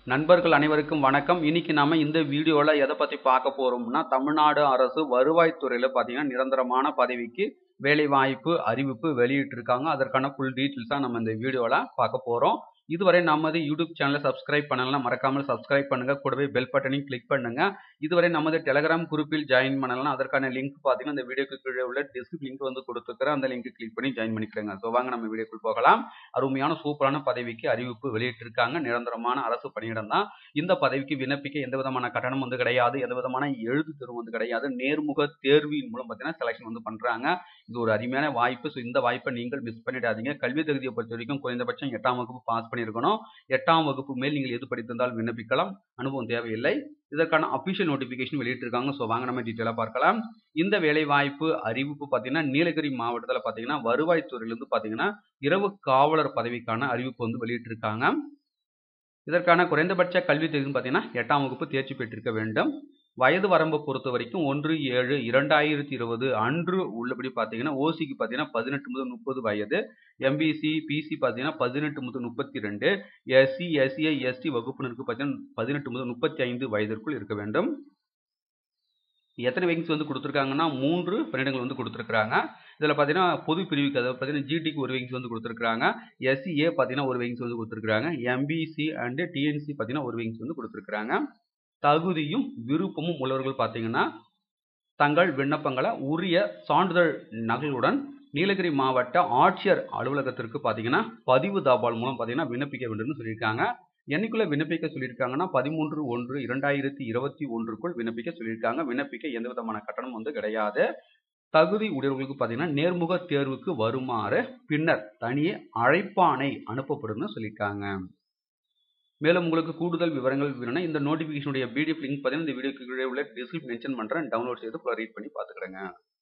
நண்பர்கள் அனைவருக்கும் வணக்கம் இன்னைக்கு நாம இந்த வீடியோல எதை பத்தி பார்க்க போறோம்னா தமிழ்நாடு அரசு வருவாய்த்துறையில பாத்தீங்கன்னா நிரந்தரமான பதவிக்கு வேலை வாய்ப்பு அறிவிப்பு வெளியிட்டு இருக்காங்க அதற்கான ஃபுல் டீட்டெயில்ஸ் தான் நம்ம இந்த வீடியோல பார்க்க போறோம் இதுவரை நமது யூடியூப் சேனலை சப்ஸ்கிரைப் பண்ணலாம் மறக்காமல் சப்ஸ்கிரைப் பண்ணுங்க கூடவே பெல் பட்டனையும் கிளிக் பண்ணுங்க இதுவரை நமது டெலகிராம் குரூப்பில் ஜாயின் பண்ணலாம் அதற்கான லிங்க் பார்த்தீங்கன்னா இந்த வீடியோக்கு கீழே உள்ள டிஸ்கிரிப் லிங்க் வந்து கொடுத்துருக்கிறேன் அந்த லிங்க் கிளிக் பண்ணி ஜாயின் பண்ணிக்கிறேங்க ஸோ வாங்க நம்ம வீடியோக்குள் போகலாம் அருமையான சூப்பரான பதவிக்கு அறிவிப்பு வெளியிட்டிருக்காங்க நிரந்தரமான அரசு பணியிடம் தான் இந்த பதவிக்கு விண்ணப்பிக்க எந்த விதமான கட்டணம் வந்து கிடையாது எந்த விதமான எழுத்து தேர்வு வந்து கிடையாது நேர்முக தேர்வின் மூலம் பார்த்தீங்கன்னா செலக்ஷன் வந்து பண்றாங்க இது ஒரு அருமையான வாய்ப்பு ஸோ இந்த வாய்ப்பை நீங்கள் மிஸ் பண்ணிடாதீங்க கல்வி தகுதியை பொறுத்த வரைக்கும் குறைந்தபட்சம் எட்டாம் வகுப்பு பாஸ் பண்ணியிருக்கணும் எட்டாம் வகுப்பு மேல் நீங்கள் எது படித்திருந்தால் விண்ணப்பிக்கலாம் அனுபவம் தேவையில்லை இதற்கான அபிஷியல் நோட்டிபிகேஷன் வெளியிட்டிருக்காங்க ஸோ வாங்க நம்ம டீட்டெயிலாக பார்க்கலாம் இந்த வேலை வாய்ப்பு அறிவிப்பு பார்த்தீங்கன்னா நீலகிரி மாவட்டத்தில் பார்த்தீங்கன்னா வருவாய்த்துறையிலிருந்து பார்த்தீங்கன்னா இரவு காவலர் பதவிக்கான அறிவிப்பு வந்து வெளியிட்டிருக்காங்க இதற்கான குறைந்தபட்ச கல்வி தகுதின்னு பார்த்தீங்கன்னா எட்டாம் வகுப்பு தேர்ச்சி பெற்றிருக்க வேண்டும் வயது வரம்பை பொறுத்த வரைக்கும் ஒன்று ஏழு இரண்டாயிரத்தி இருபது அன்று உள்ளபடி பார்த்தீங்கன்னா ஓசிக்கு பார்த்தீங்கன்னா பதினெட்டு முதல் முப்பது வயது எம்பிசி பிசி பார்த்தீங்கன்னா பதினெட்டு முதல் முப்பத்தி ரெண்டு எஸ்சி எஸ்சிஐ எஸ்டி வகுப்பினருக்கு பார்த்தீங்கன்னா பதினெட்டு முதல் முப்பத்தி ஐந்து வயதிற்குள் இருக்க வேண்டும் எத்தனை வேகன்சி வந்து கொடுத்துருக்காங்கன்னா மூன்று பணியிடங்கள் வந்து கொடுத்துருக்காங்க இதில் பார்த்தீங்கன்னா பொது பிரிவுக்கு அதாவது பார்த்தீங்கன்னா ஜிடிக்கு ஒரு வேகன்சி வந்து கொடுத்துருக்காங்க எஸ்சிஏ பார்த்தீங்கன்னா ஒரு வேகன்சி வந்து கொடுத்துருக்காங்க எம்பிசி அண்டு டிஎன்சி பார்த்தீங்கன்னா ஒரு வேகன்சி வந்து கொடுத்துருக்காங்க தகுதியும் விருப்பமும் உள்ளவர்கள் பார்த்தீங்கன்னா தங்கள் விண்ணப்பங்களை உரிய சான்றிதழ் நகலுடன் நீலகிரி மாவட்ட ஆட்சியர் அலுவலகத்திற்கு பார்த்தீங்கன்னா பதிவு தாபால் மூலம் பார்த்தீங்கன்னா விண்ணப்பிக்க வேண்டும்னு சொல்லியிருக்காங்க என்னைக்குள்ள விண்ணப்பிக்க சொல்லியிருக்காங்கன்னா பதிமூன்று ஒன்று இரண்டாயிரத்தி இருபத்தி ஒன்றுக்குள் விண்ணப்பிக்க சொல்லியிருக்காங்க விண்ணப்பிக்க எந்த விதமான கட்டணம் வந்து கிடையாது தகுதி உடையவர்களுக்கு பார்த்தீங்கன்னா நேர்முக தேர்வுக்கு வருமாறு பின்னர் தனியே அழைப்பானை அனுப்பப்படும்னு சொல்லியிருக்காங்க மேலும் உங்களுக்கு கூடுதல் விவரங்கள் வேணும்னா இந்த நோட்டிஃபிகேஷனுடைய பிடிஎஃப் லிங்க் பார்த்தீங்கன்னா இந்த வீடியோக்கு கீழே உள்ள டிஸ்கிரிப் மென்ஷன் பண்ணுறேன் டவுன்லோட் செய்து ரீட் பண்ணி பார்த்துக்கிறேங்க